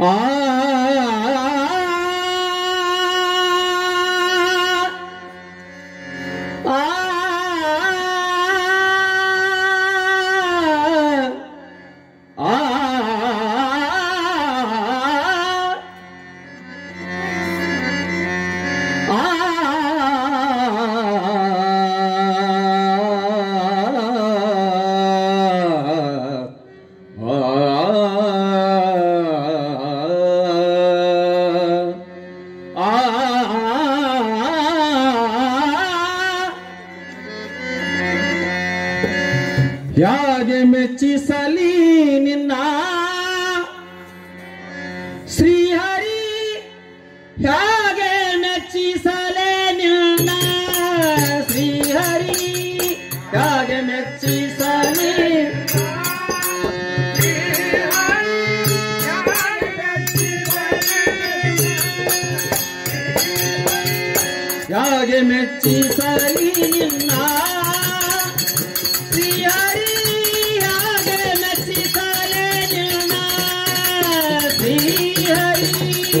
ಆ ಆ ಆ ಯಾಗೆ ಮೆಚ್ಚಿಸಲಿ ನಿನ್ನ ಶ್ರೀಹರಿ ಹೇಗೆ ಮೆಚ್ಚಿಸಲೇ ನಿನ್ನ ಶ್ರೀಹರಿ ಹೇಗೆ ಮೆಚ್ಚಿಸಲಿ ಹೇಗೆ ಮೆಚ್ಚಿಸಲಿ ನಿನ್ನ ಶ್ರೀಹರಿ ಹೇಗೆ ಮೆಚ್ಚಿಸಲೇ ನಿನ್ನ ಶ್ರೀಹರಿ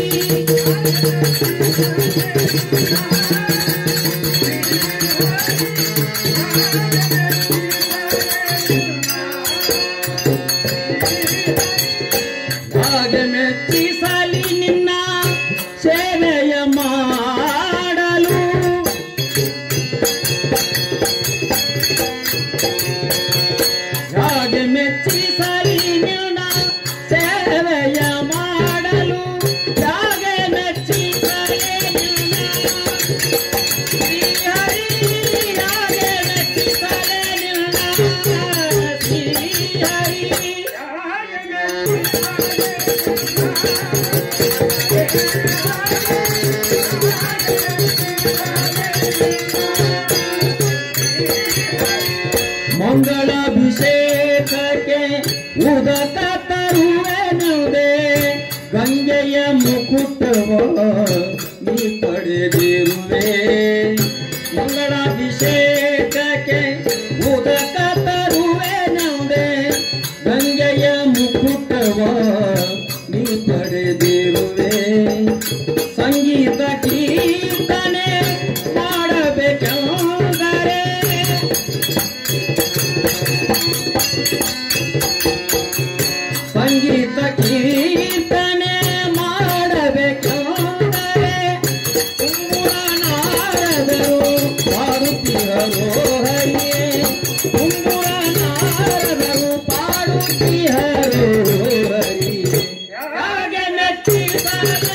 ಹಾಗೆ ಮೆಚ್ಚಿಸಲಿ ನಿನ್ನ ಸೇವೆಯ ಮಾಡಲು ಹಾಗೆ ಮೆಚ್ಚಿಸಲಿ ನಿನ್ನ ಸೇವೆಯ ಮಾಡಲು ಹಾಗೆ ಮೆಚ್ಚಿಸಲಿ ನಿನ್ನ ಶ್ರೀಹರಿ ಹಾಗೆ ಮೆಚ್ಚಿಸಲಿ ನಿನ್ನ ಶ್ರೀಹರಿ ಮಂಗಳಾಭಿಷೇಕಕ್ಕೆ ಉದಕ ತರುವೆನುದೆ ಗಂಗೆಯ ಮುಕುಟವ ನೀ ಪಡೆದಿರುವೆ ಮಂಗಳಾಭಿಷೇಕಕ್ಕೆ ಉದಕ ತರುವೆನುದೆ ಗಂಗೆಯ ಮುಕುಟವ ನೀ ಪಡೆದಿರುವೆ ಸಂಗೀತ ಕೀರ್ತನೆ ಮಾಡಬೇಕೆಂದರೆ ಸಂಗೀತ ಕೀರ್ತನೆ ಮಾಡಬೇಕೆಂದರೆ ಕುಂಬುರನಾರದರು ಪಾಡುತ್ತಿಹರೋ ಹರಿಯೇ ಕುಂಬುರನಾರದರು ಪಾಡುತ್ತಿಹರೋ ಹರಿಯೇ ಹಾಗೆ ಮೆಚ್ಚಿಸಲೇ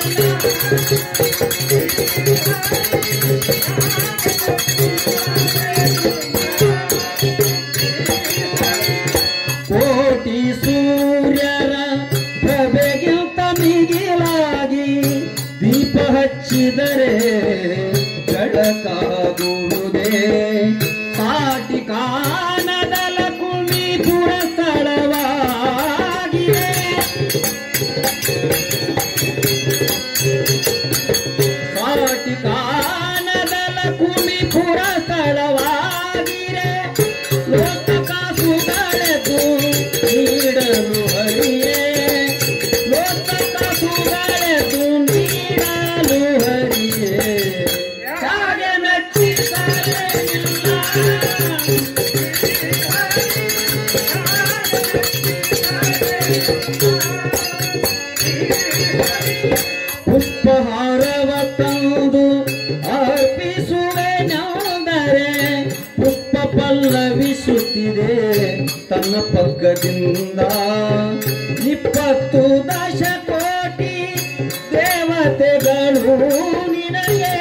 ಕೋಟಿ ಸೂರ್ಯರ ಪ್ರಭೆಗಿಂತ ಮಿಗಿಲಾಗಿ ದೀಪ ಹಚ್ಚಿದರೆ ಬೆಳಕಾಗುವುದೇ ಪಾಟಿ ಕಾನದಲ ಕುಣಿಪುರ ಸ್ಥಳವಾಗಿದೆ ಪಾಟಿ ಕಾನದಲ ಕುಣಿಪುರ ಸ್ಥಳವಾಗಿದೆ ಲೋಕ ಸುಗಳೆದು ನೀಡಲು ಹರಿಯೇ ಲೋಕ ಸುಗಳೆದು ನೀಡಲು ಹರಿಯೇ ಹಾಗೆ ಮೆಚ್ಚಿಸಲೇ ಪುಷ್ಪಹಾರವ ತಂದು ಅರ್ಪಿಸುವೆನೆಂದರೆ ಪುಷ್ಪ ಪಲ್ಲವಿಸುತ್ತಿದೆ ತನ್ನ ಪಗ್ಗದಿಂದ ಇಪ್ಪತ್ತು ದಶ ಕೋಟಿ ದೇವತೆಗಳು ನಿನಗೆ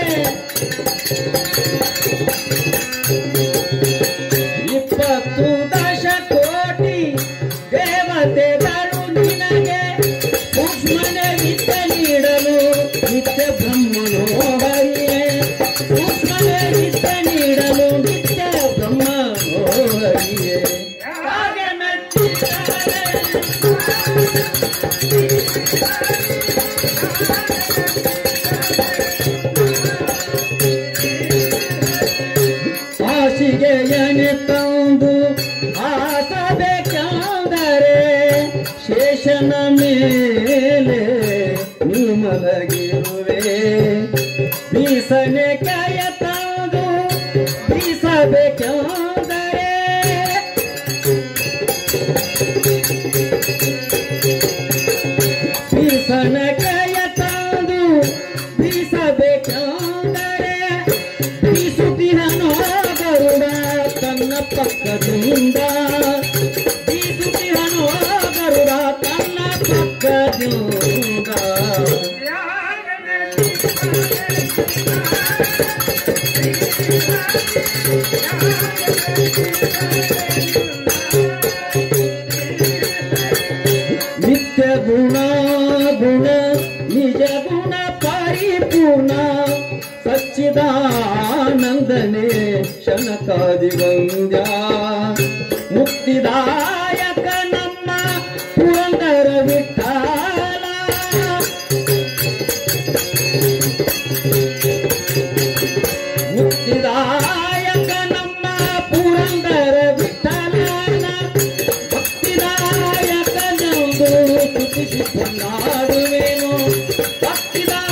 ಇಪ್ಪತ್ತು ದಶ ಕೋಟಿ ದೇವತೆಗಳು ನಿನಗೆ ಸೂಕ್ಷ್ಮನೆ ವಿದ್ಯೆ ನೀಡಲು ನಿತ್ಯ ಬ್ರಹ್ಮನೋ ಹರಿಯೇ ಸೂಕ್ಷ್ಮನೆ ವಿದ್ಯೆ ನೀಡಲು ನಿತ್ಯ ಬ್ರಹ್ಮನೋ ಹರಿಯೇ ಹಾಗೆ ಮೆಚ್ಚಿದರೆ ಮೇಲೆ ನೀ ಮಲಗಿರುವೆ ಬೀಸನೆ ಕಯ ತಂದು ಬೀಸಬೇಕೆಂದರೆ ಬೀಸನ ಕಯ ತಂದು ಬೀಸಬೇಕೆಂದರೆ ಬೀಸುತ್ತಿರನೋ ಗರುಡ ತನ್ನ ಪಕ್ಕದಿಂದ ಬೀಸುತ್ತಿರನೋ ಗರುಡ ತನ್ನ ಪಕ್ಕದಿಂದ ನಿತ್ಯ ಗುಣ ಗುಣ ನಿಜ ಗುಣ ಪರಿಪೂರ್ಣ ಸಚ್ಚಿದಾನಂದನೆ ಶನಕಾದಿ ವಂದ್ಯ ಮುಕ್ತಿದಾಯಕ ನಮ್ಮ ಪುರಂದರ ವಿಠಲ ಮುಕ್ತಿದಾಯಕ ನಮ್ಮ ಪುರಂದರ ವಿಠಲನ ಭಕ್ತಿದಾಯಕ ನಂದು ತುತಿಸಿ ಕೊಂಡಾಡುವೆನು ಭಕ್ತಿದಾಯಕ